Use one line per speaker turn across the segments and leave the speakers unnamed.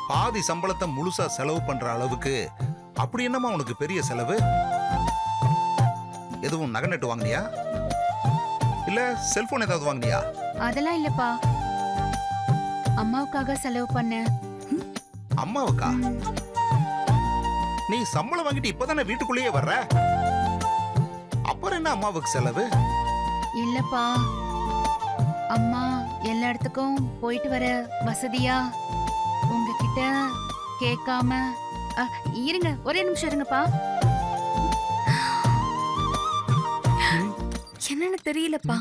பாதி சம்பளத்தை முழுசா செலவு பண்ற அளவுக்கு அப்படி என்னம்மா உனக்கு பெரிய செலவு எதுவும் நகை நட்டு வாங்குனியா இல்ல செல்போன் ஏதாவது வாங்குனியா
அதெல்லாம் இல்லப்பா அம்மாவுக்காக செலவு பண்ணேன்
அம்மாவுக்கா நீ சம்பளம் வாங்கிட்டு இப்பதானே வீட்டுக்குள்ளேயே வர்ற அப்புறம் என்ன அம்மாவுக்கு செலவு
இல்லப்பா அம்மா எல்லா இடத்துக்கும் போயிட்டு வர வசதியா உங்ககிட்ட கேட்காம அ, இருங்க ஒரே நிமிஷம் இருங்கப்பா என்னன்னு தெரியலப்பா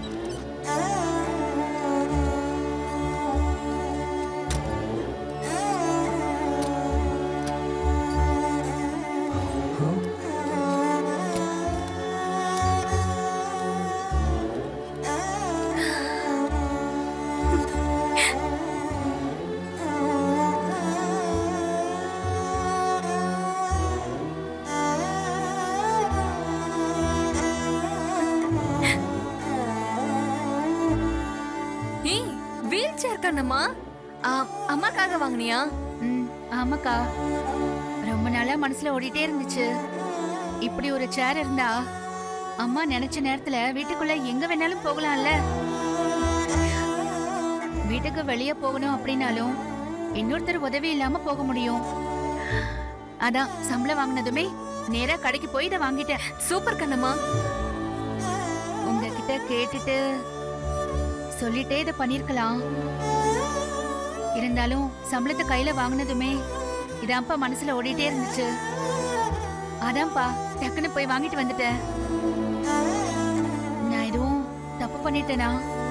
ஏய் வீல் சேர் கண்ணம்மா ஆ, அம்மாக்காக வாங்குனியா
ம் ஆமாக்கா ரொம்ப நாளா மனசுல ஓடிட்டே இருந்துச்சு இப்படி ஒரு சேர் இருந்தா அம்மா நினைச்ச நேரத்துல வீட்டுக்குள்ள எங்க வேணாலும் போகலாம்ல வீட்டுக்கு வெளியே போகணும் அப்படின்னாலும் இன்னொருத்தர் உதவி இல்லாம போக முடியும் அதான் சம்பளம் வாங்கினதுமே நேரா கடைக்கு போய் இதை வாங்கிட்டேன்
சூப்பர் கண்ணம்மா
உங்ககிட்ட கேட்டுட்டு சொல்லிட்டே இதை பண்ணிருக்கலாம் இருந்தாலும் சம்பளத்தை கையில வாங்கினதுமே இதான்ப்பா மனசுல ஓடிட்டே இருந்துச்சு அதான்ப்பா டக்குன்னு போய் வாங்கிட்டு வந்துட்டேன் நான் எதுவும் தப்பு பண்ணிட்டேனா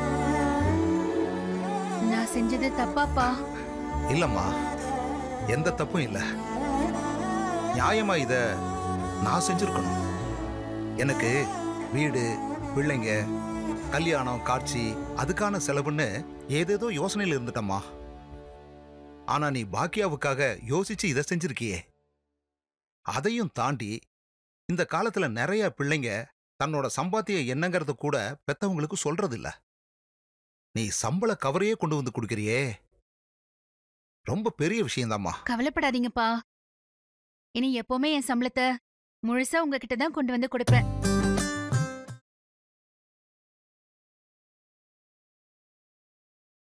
நான் செஞ்சது தப்பாப்பா
இல்லம்மா எந்த தப்பும் இல்ல நியாயமா இத நான் செஞ்சிருக்கணும் எனக்கு வீடு பிள்ளைங்க கல்யாணம் காட்சி அதுக்கான செலவுன்னு ஏதேதோ யோசனையில் இருந்துட்டம்மா ஆனா நீ பாக்கியாவுக்காக யோசிச்சு இதை செஞ்சிருக்கியே அதையும் தாண்டி இந்த காலத்துல நிறைய பிள்ளைங்க தன்னோட சம்பாத்தியம் என்னங்கிறது கூட பெத்தவங்களுக்கு சொல்றது இல்ல நீ சம்பள கவரையே கொண்டு வந்து கொடுக்கறியே ரொம்ப பெரிய விஷயம்தாம்மா
கவலைப்படாதீங்கப்பா இனி எப்பவுமே என் சம்பளத்தை முழுசா உங்ககிட்ட தான் கொண்டு வந்து கொடுப்பேன்